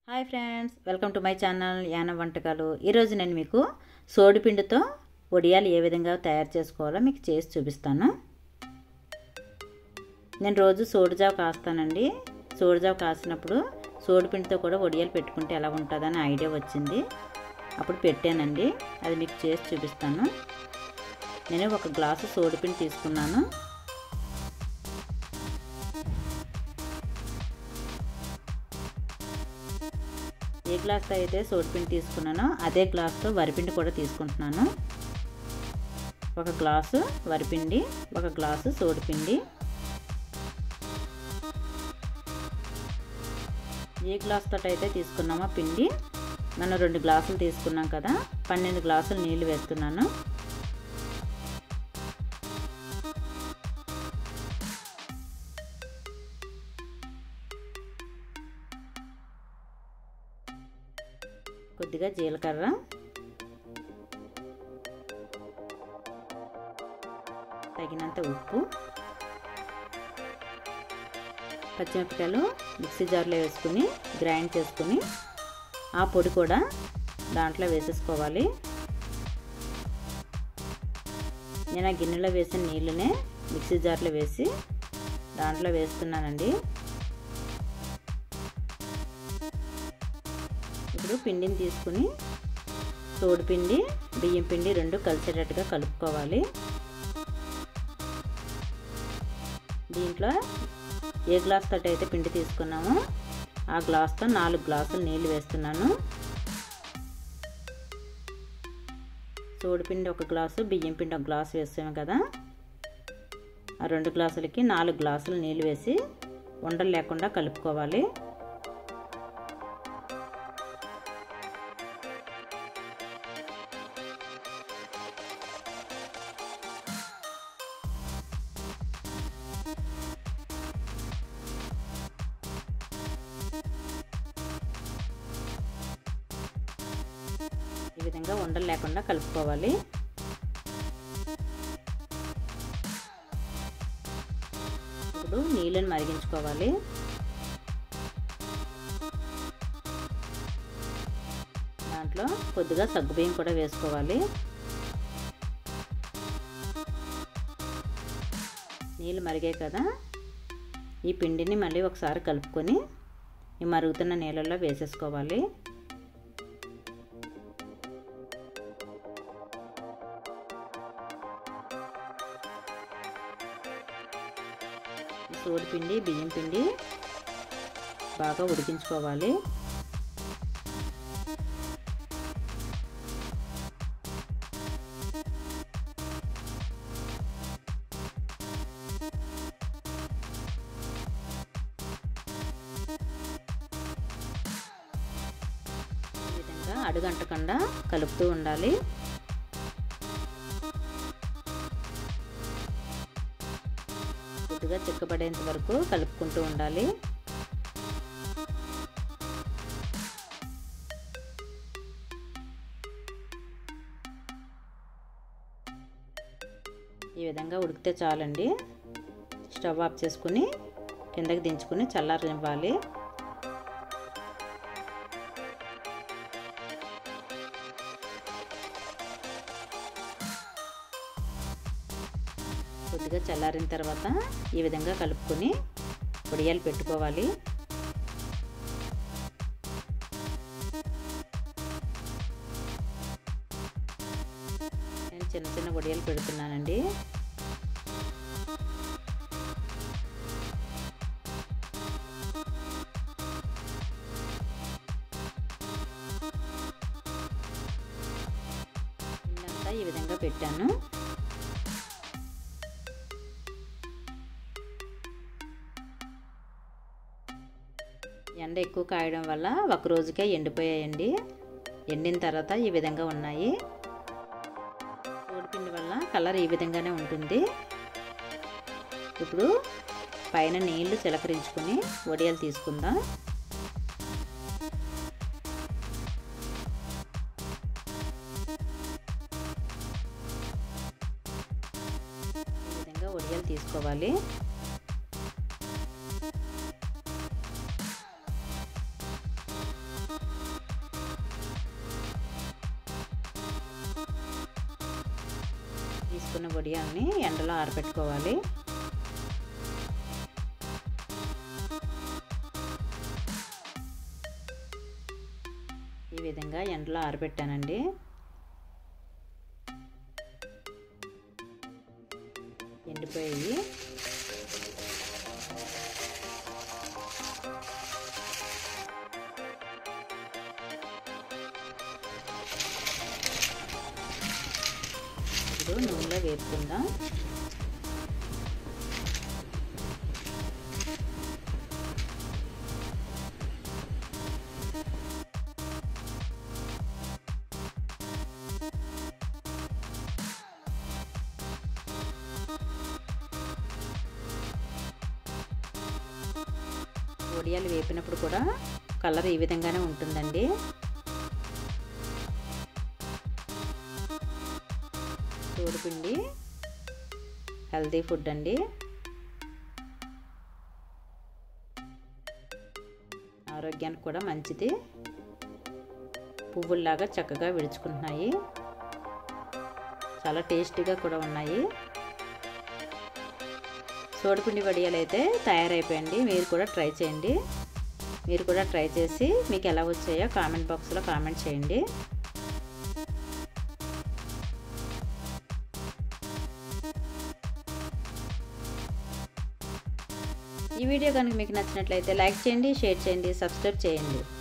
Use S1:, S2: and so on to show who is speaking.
S1: hi friends welcome to my channel Yana వంటకాలు ఈరోజు నేను మీకు సోడిపిండితో వడియాలు ఏ విధంగా తయారు చేసుకోవాలో మీకు చేసి చూపిస్తాను నేను రోజు సోడిజావ కాస్తానండి సోడిజావ కాసినప్పుడు సోడిపిండితో కూడా వడియాలు పెట్టుకుంటే ఎలా ఉంటుందని ఐడియా వచ్చింది అప్పుడు పెట్టానండి అది మీకు చేసి చూపిస్తాను నేను ఒక గ్లాసు సోడిపిండి తీసుకున్నాను ఏ గ్లాస్తో అయితే సోడిపిండి తీసుకున్నానో అదే గ్లాస్తో వరిపిండి కూడా తీసుకుంటున్నాను ఒక గ్లాసు వరిపిండి ఒక గ్లాసు సోడిపిండి ఏ గ్లాస్ తోటి అయితే తీసుకున్నామో పిండి మనం రెండు గ్లాసులు తీసుకున్నాం కదా పన్నెండు గ్లాసులు నీళ్ళు వేస్తున్నాను కొద్దిగా జీలకర్ర తగినంత ఉప్పు పచ్చిమిరపకాయలు మిక్సీ జార్లో వేసుకుని గ్రైండ్ చేసుకుని ఆ పొడి కూడా దాంట్లో వేసేసుకోవాలి నేను ఆ గిన్నెలో వేసిన నీళ్ళనే మిక్సీ జార్లో వేసి దాంట్లో వేస్తున్నానండి ఇప్పుడు పిండిని తీసుకుని పిండి బియ్యం పిండి రెండు కలిసేటట్టుగా కలుపుకోవాలి దీంట్లో ఏ గ్లాస్ తోటి అయితే పిండి తీసుకున్నామో ఆ గ్లాస్తో నాలుగు గ్లాసులు నీళ్ళు వేస్తున్నాను పిండి ఒక గ్లాసు బియ్యం పిండి ఒక గ్లాసు వేసాము కదా ఆ రెండు గ్లాసులకి నాలుగు గ్లాసులు నీళ్ళు వేసి ఉండలు లేకుండా కలుపుకోవాలి ఈ విధంగా ఉండలు లేకుండా కలుపుకోవాలి ఇప్పుడు నీళ్ళని మరిగించుకోవాలి దాంట్లో కొద్దిగా సగ్గుబియ్యం కూడా వేసుకోవాలి నీళ్ళు మరిగాయి కదా ఈ పిండిని మళ్ళీ ఒకసారి కలుపుకొని ఈ మరుగుతున్న నీళ్ళల్లో వేసేసుకోవాలి పిండి బియ్యం పిండి బాగా ఉడికించుకోవాలి ఈ విధంగా అడుగంటకుండా కలుపుతూ ఉండాలి కొద్దిగా చిక్కబడేంత వరకు కలుపుకుంటూ ఉండాలి ఈ విధంగా ఉడికితే చాలండి స్టవ్ ఆఫ్ చేసుకుని కిందకి దించుకుని చల్లారనివ్వాలి కొద్దిగా చల్లారిన తర్వాత ఈ విధంగా కలుపుకొని పొడియాలు పెట్టుకోవాలి నేను చిన్న చిన్న వడియాలు పెడుతున్నానండి ఇదంతా ఈ విధంగా పెట్టాను ఎండ ఎక్కువ కాయడం వల్ల ఒక రోజుకే ఎండిపోయాయండి ఎండిన తర్వాత ఈ విధంగా ఉన్నాయి పిండి వల్ల కలర్ ఈ విధంగానే ఉంటుంది ఇప్పుడు పైన నీళ్లు చిలకరించుకొని వడియాలు తీసుకుందాం ఈ విధంగా వడియాలు తీసుకోవాలి వేసుకున్న వడియాల్ని ఎండలో ఆరబెట్టుకోవాలి ఈ విధంగా ఎండలో ఆరబెట్టానండి ఎండిపోయి ఇప్పుడు నూనెలో వేపుకుందాం వడియాలు వేపినప్పుడు కూడా కలర్ ఈ విధంగానే ఉంటుందండి తోడుపిండి హెల్తీ ఫుడ్ అండి ఆరోగ్యానికి కూడా మంచిది పువ్వుల్లాగా చక్కగా విడుచుకుంటున్నాయి చాలా టేస్టీగా కూడా ఉన్నాయి సోడిపిండి వడియాలు అయితే తయారైపోయండి మీరు కూడా ట్రై చేయండి మీరు కూడా ట్రై చేసి మీకు ఎలా వచ్చాయో కామెంట్ బాక్స్లో కామెంట్ చేయండి ఈ వీడియో కనుక మీకు నచ్చినట్లయితే లైక్ చేయండి షేర్ చేయండి సబ్స్క్రైబ్ చేయండి